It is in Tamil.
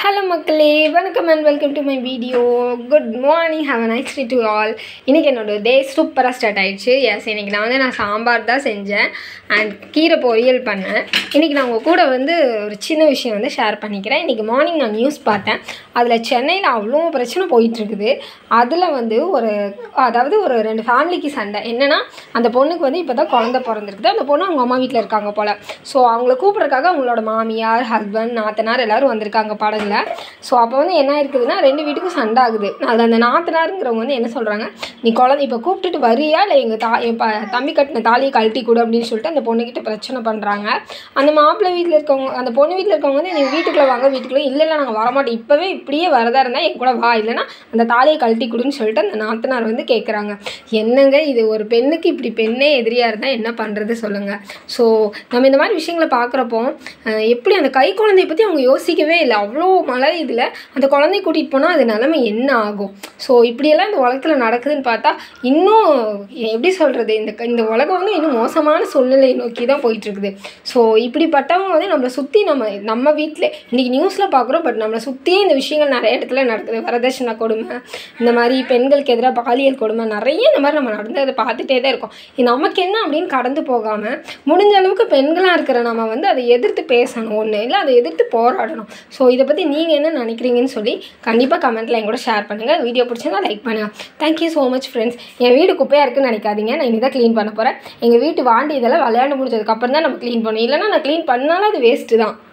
ஹலோ மக்களே வணக்கம் and welcome to my video good morning have a nice day to all இன்றைக்கி என்னோட டே சூப்பராக ஸ்டார்ட் ஆயிடுச்சு எஸ் இன்றைக்கி நான் வந்து நான் சாம்பார் தான் செஞ்சேன் அண்ட் கீரை பொரியல் பண்ணேன் இன்றைக்கி நான் உங்கள் கூட வந்து ஒரு சின்ன விஷயம் வந்து ஷேர் பண்ணிக்கிறேன் இன்றைக்கி மார்னிங் நான் நியூஸ் பார்த்தேன் அதில் சென்னையில் அவ்வளோ பிரச்சனை போயிட்டுருக்குது அதில் வந்து ஒரு அதாவது ஒரு ரெண்டு ஃபேமிலிக்கு சண்டை என்னென்னா அந்த பொண்ணுக்கு வந்து இப்போ தான் குழந்த பிறந்திருக்குது அந்த பொண்ணு அவங்க அம்மா வீட்டில் இருக்காங்க போல் ஸோ அவங்கள கூப்பிட்றதுக்காக அவங்களோட மாமியார் ஹஸ்பண்ட் நாத்தனார் எல்லோரும் வந்திருக்காங்க படகுல ஸோ அப்போ வந்து என்ன இருக்குதுன்னா ரெண்டு வீட்டுக்கும் சண்டை ஆகுது அது அந்த நாத்தனாருங்கிறவங்க வந்து என்ன சொல்கிறாங்க நீ குழந்தை இப்போ கூப்பிட்டுட்டு வரியா இல்லை எங்கள் தா என் ப தம்பி கட்டின தாலியை கழட்டி கொடு அப்படின்னு சொல்லிட்டு அந்த பொண்ணுக்கிட்ட பிரச்சனை பண்ணுறாங்க அந்த மாப்பிள்ளை வீட்டில் இருக்கவங்க அந்த பொண்ணு வீட்டில் இருக்கவங்க வந்து நீங்கள் வீட்டுக்குள்ளே வாங்க வீட்டுக்குள்ளே இல்லை இல்லை நாங்கள் வரமாட்டோம் இப்போவே இப்படியே வரதா இருந்தால் என் கூட வா இல்லைன்னா அந்த தாலியை கழட்டி கொடுன்னு சொல்லிட்டு அந்த நாத்தனார் வந்து கேட்குறாங்க என்னங்க இது ஒரு பெண்ணுக்கு இப்படி பெண்ணே எதிரியாக இருந்தால் என்ன பண்ணுறது சொல்லுங்கள் ஸோ நம்ம இந்த மாதிரி விஷயங்களை பார்க்குறப்போ அஹ், எப்படி அந்த கை குழந்தைய பற்றி அவங்க யோசிக்கவே இல்லை அவ்வளோ மழை இதில் அந்த குழந்தைய கூட்டிகிட்டு போனால் அது நிலமை என்ன ஆகும் ஸோ இப்படியெல்லாம் இந்த உலகத்தில் நடக்குதுன்னு பார்த்தா இன்னும் எப்படி சொல்கிறது இந்த இந்த உலகம் வந்து இன்னும் மோசமான சூழ்நிலை நோக்கி தான் போயிட்டுருக்குது ஸோ இப்படிப்பட்டவங்க வந்து நம்மளை சுற்றி நம்ம நம்ம வீட்டில் இன்றைக்கி நியூஸில் பார்க்குறோம் பட் நம்மளை சுற்றியே இந்த விஷயங்கள் நிறைய இடத்துல நடக்குது வரதட்சணை கொடுமை இந்த மாதிரி பெண்களுக்கு எதிராக பாலியல் கொடுமை நிறைய இந்த மாதிரி நம்ம நடந்ததை பார்த்துட்டே தான் இருக்கோம் இது நமக்கு என்ன அப்படின்னு கடந்து போகாமல் முடிஞ்ச அளவுக்கு பெண்களாக இருக்கிற நம்ம வந்து அதை எதிர்த்து பேசணும் ஒன்று இல்லை அதை எதிர்த்து போராடணும் ஸோ இதை பற்றி நீங்கள் என்ன நினைக்கிறீங்கன்னு சொல்லி கண்டிப்பாக கமெண்ட்டில் என் கூட ஷேர் பண்ணுங்கள் வீடியோ பிடிச்சிருந்தா லைக் பண்ணுங்கள் தேங்க்யூ ஸோ மச் ஃப்ரெண்ட்ஸ் என் வீடு குப்பையாக இருக்குன்னு நினைக்காதீங்க நான் இனி தான் க்ளீன் பண்ண போகிறேன் எங்கள் வீட்டு வாண்டி இதெல்லாம் விளையாண்டு முடிச்சதுக்கப்புறம் தான் நம்ம க்ளீன் பண்ணணும் இல்லைன்னா நான் க்ளீன் பண்ணாலும் அது வேஸ்ட்டு தான்